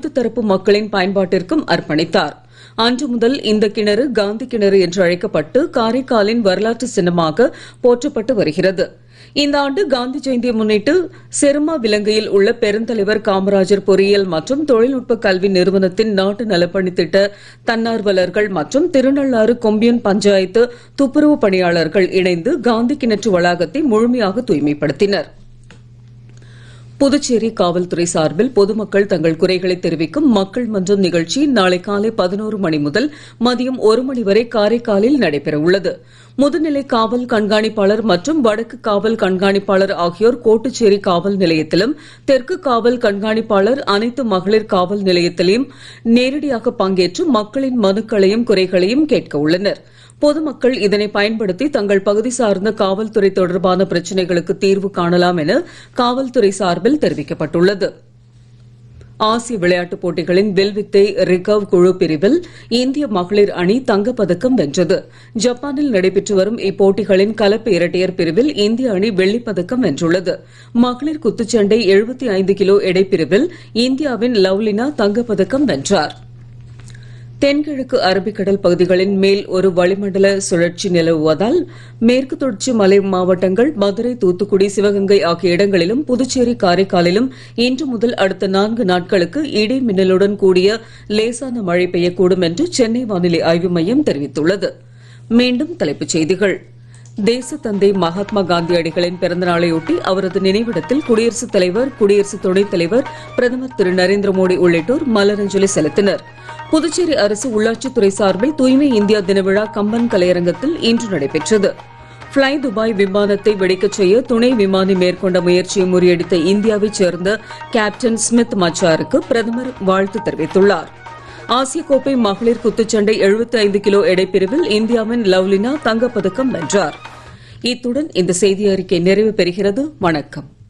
அனைத்து தரப்பு மக்களின் பயன்பாட்டிற்கும் அர்ப்பணித்தார் அன்று முதல் இந்த கிணறு காந்தி கிணறு என்று அழைக்கப்பட்டு காரைக்காலின் வரலாற்று சின்னமாக போற்றப்பட்டு வருகிறது இந்த ஆண்டு காந்தி ஜெயந்தியை முன்னிட்டு செருமா விலங்கையில் உள்ள பெருந்தலைவர் காமராஜர் பொறியியல் மற்றும் தொழில்நுட்ப கல்வி நிறுவனத்தின் நாட்டு நலப்பணி திட்ட தன்னார்வலர்கள் மற்றும் திருநள்ளாறு கொம்பியன் பஞ்சாயத்து துப்புரவு பணியாளர்கள் இணைந்து காந்தி கிணற்று வளாகத்தை முழுமையாக தூய்மைப்படுத்தினர் புதுச்சேரி காவல்துறை சார்பில் பொதுமக்கள் தங்கள் குறைகளை தெரிவிக்கும் மக்கள் மன்றம் நிகழ்ச்சி நாளை காலை பதினோரு மணி முதல் மதியம் ஒரு மணி வரை காரைக்காலில் நடைபெற உள்ளது முதுநிலை காவல் கண்காணிப்பாளர் மற்றும் வடக்கு காவல் கண்காணிப்பாளர் ஆகியோர் கோட்டுச்சேரி காவல் நிலையத்திலும் தெற்கு காவல் கண்காணிப்பாளர் அனைத்து மகளிர் காவல் நிலையத்திலும் நேரடியாக பங்கேற்று மக்களின் மனுக்களையும் குறைகளையும் கேட்க உள்ளனர் பொதுமக்கள் இதனை பயன்படுத்தி தங்கள் பகுதி சார்ந்த காவல்துறை தொடர்பான பிரச்சனைகளுக்கு தீர்வு காணலாம் என காவல்துறை சார்பில் தெரிவிக்கப்பட்டுள்ளது ஆசிய விளையாட்டுப் போட்டிகளின் வில்வித்தை ரிகர்வ் குழு பிரிவில் இந்திய மகளிர் அணி தங்கப்பதக்கம் வென்றது ஜப்பானில் நடைபெற்று வரும் இப்போட்டிகளின் கலப்பு இரட்டையர் பிரிவில் இந்திய அணி வெள்ளிப்பதக்கம் வென்றுள்ளது மகளிர் குத்துச்சண்டை 75 கிலோ எடை பிரிவில் இந்தியாவின் லவ்லினா தங்கப்பதக்கம் வென்றார் தென்கிழக்கு அரபிக்கடல் பகுதிகளின் மேல் ஒரு வளிமண்டல சுழற்சி நிலவுவதால் மேற்கு தொடர்ச்சி மலை மாவட்டங்கள் மதுரை தூத்துக்குடி சிவகங்கை ஆகிய இடங்களிலும் புதுச்சேரி காரைக்காலிலும் இன்று முதல் அடுத்த நான்கு நாட்களுக்கு இடி மின்னலுடன் கூடிய லேசான மழை பெய்யக்கூடும் என்று சென்னை வானிலை ஆய்வு மையம் தெரிவித்துள்ளது மீண்டும் தலைப்புச் செய்திகள் தேசத்தந்தை மகாத்மா காந்தியடிகளின் பிறந்த நாளையொட்டி அவரது நினைவிடத்தில் குடியரசுத் தலைவர் குடியரசு துணைத் தலைவர் பிரதமர் திரு நரேந்திர மோடி உள்ளிட்டோர் மலரஞ்சலி செலுத்தினர் புதுச்சேரி அரசு உள்ளாட்சித்துறை சார்பில் தூய்மை இந்தியா தின விழா கம்பன் கலையரங்கத்தில் இன்று நடைபெற்றது ஃப்ளை துபாய் விமானத்தை வெடிக்கச் செய்ய துணை விமானி மேற்கொண்ட முயற்சியை முறியடித்த இந்தியாவைச் சேர்ந்த கேப்டன் ஸ்மித் மச்சாருக்கு பிரதமர் வாழ்த்து தெரிவித்துள்ளார் ஆசிய கோப்பை மகளிர் குத்துச்சண்டை 75 கிலோ எடைப்பிரிவில் இந்தியாவின் லவ்லினா தங்கப்பதக்கம் வென்றார் இத்துடன் இந்த செய்தி அறிக்கை நிறைவு பெறுகிறது வணக்கம்